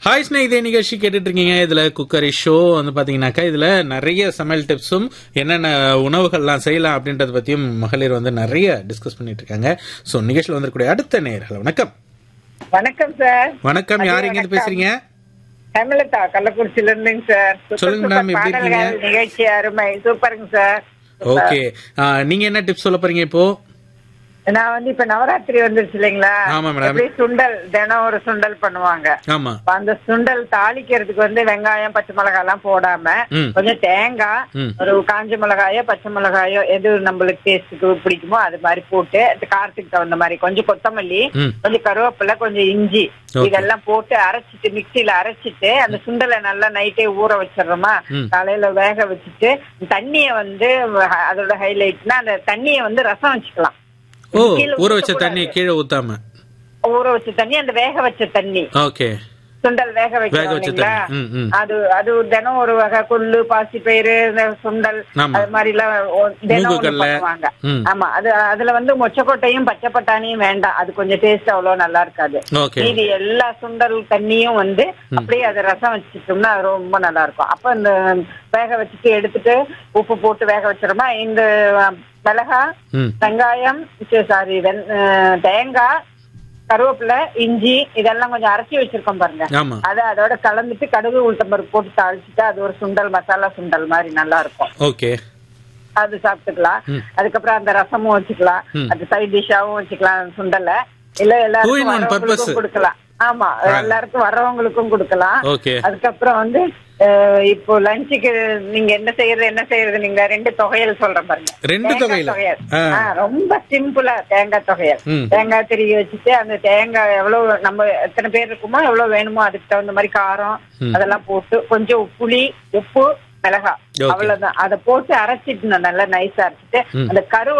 Hi ஸ்னேகிதே நிகழ்ச்சி கேட்டுட்டு இருக்கீங்க இதுல குக்கரி ஷோ வந்து பாத்தீங்கன்னாக்கா இதுல நிறைய சமையல் டிப்ஸும் என்னென்ன உணவுகள்லாம் செய்யலாம் அப்படின்றத பத்தியும் மகளிர் வந்து நிறைய டிஸ்கஸ் பண்ணிட்டு இருக்காங்க சோ நிகழ்ச்சியில் வந்திருக்கக்கூடிய அடுத்த நேயர்கள் வணக்கம் வணக்கம் சார் வணக்கம் யார் எங்க இருந்து பேசுறீங்க ஹேமலதா கள்ளக்குறிச்சியில இருந்துங்க சார் சூப்பர் சொல்லுங்க சூப்பர் மேம், எப்படி இருக்கீங்க? பாடல்கள் நிகழ்ச்சி அருமை சூப்பருங்க சார் ஓகே நீங்க என்ன டிப்ஸ் சொல்ல போறீங்க இப்போ நான் வந்து இப்ப நவராத்திரி வந்துருச்சு இல்லைங்களா ஆமா, மேடம். எப்படி சுண்டல் தினம் ஒரு சுண்டல் பண்ணுவாங்க ஆமா அப்ப அந்த சுண்டல் தாளிக்கிறதுக்கு வந்து வெங்காயம் பச்சை மிளகாய் எல்லாம் போடாம ம். கொஞ்சம் தேங்காய் ம். ஒரு காஞ்ச மிளகாயோ பச்சை மிளகாயோ எது நம்மளுக்கு டேஸ்ட்டுக்கு பிடிக்குமோ அது மாதிரி போட்டு அது காரத்துக்கு தகுந்த மாதிரி கொஞ்சம் கொத்தமல்லி ம். கொஞ்சம் கருவேப்பிலை கொஞ்சம் இஞ்சி Okay. இதெல்லாம் போட்டு அரைச்சிட்டு மிக்சியில அரைச்சிட்டு அந்த சுண்டலை நல்லா நைட்டே ஊற வச்சிடுறோமா ம். காலையில வேக வச்சுட்டு தண்ணிய வந்து அஹ், அதோட ஹைலைட்னா அந்த தண்ணிய வந்து ரசம் வச்சுக்கலாம் ஓ கீழே ஊற வச்ச ஊத்தக்கூடாது. தண்ணி கீழே ஊத்தாம ஊற வச்ச தண்ணி அந்த வேக வச்ச தண்ணி ஓகே சுண்டல் வேக வேக வைக்கிறோம் வச்ச இல்லைங்களா தண்ணி. ம், ம். அது அது தினம் ஒரு வகை கொள்ளு பாசி பயிறு சுண்டல் ஆமா. அது மாதிரி எல்லாம் ஒ- தினம் ஒண்ணு மூங்குக்கல்ல. பண்ணுவாங்க ம். ஆமா அது அதுல வந்து மொச்சக்கொட்டையும் பச்சை பட்டாணியும் வேண்டாம் அது கொஞ்சம் டேஸ்ட் அவ்வளவு நல்லா இருக்காது ஓகே மீதி எல்லா சுண்டல் தண்ணியும் வந்து அப்படியே அதை ரசம் வச்சுட்டோம்னா அது ரொம்ப நல்லா இருக்கும் அப்ப இந்த வேக வச்சுட்டு எடுத்துட்டு உப்பு போட்டு வேக வச்சிரோமா இந்த அஹ், மிளகா ம் வெங்காயம் சாரி தேங்காய் கருவேப்பிலை இஞ்சி இதெல்லாம் கொஞ்சம் அரைச்சி வச்சிருக்கோம் பாருங்க ஆமா அதை அதோட கலந்துட்டு கடுகு உளுத்தம்பருப்பு போட்டு தாளிச்சுட்டு அது ஒரு சுண்டல் மசாலா சுண்டல் மாதிரி நல்லா இருக்கும் ஓகே அது சாப்பிட்டுக்கலாம் ம். அதுக்கப்புறம் அந்த ரசமும் வச்சுக்கலாம் ம். அது சைட் டிஷ்ஷாவும் வச்சுக்கலாம் சுண்டலை இல்ல Two in எல்லாருக்கும் one purpose. வரவங்களுக்கும் கொடுக்கலாம் ஆமா எல்லாருக்கும் வர்றவங்களுக்கும் கொடுக்கலாம் ஓகே அதுக்கப்புறம் வந்து அஹ், இப்போ லஞ்சுக்கு நீங்க என்ன செய்யறது என்ன செய்யறது நீங்க ரெண்டு தொகையல் சொல்றேன் பாருங்க ரெண்டு தேங்காய் தொகையில? தொகையல். ஆ. ஆ, ரொம்ப சிம்பிளா தேங்காய் தொகையல் ம். தேங்காய் திருகி வச்சுட்டு அந்த தேங்காய் எவ்வளவு நம்ம எத்தனை பேர் இருக்குமோ எவ்வளவு வேணுமோ அதுக்கு தகுந்த மாதிரி காரம் ம். அதெல்லாம் போட்டு கொஞ்சம் புளி உப்பு மிளகாய் Okay. அவ்வளவுதான் அதை போட்டு அரைச்சிட்டு நல்லா நைஸா அரைச்சிட்டு ம். அந்த கரு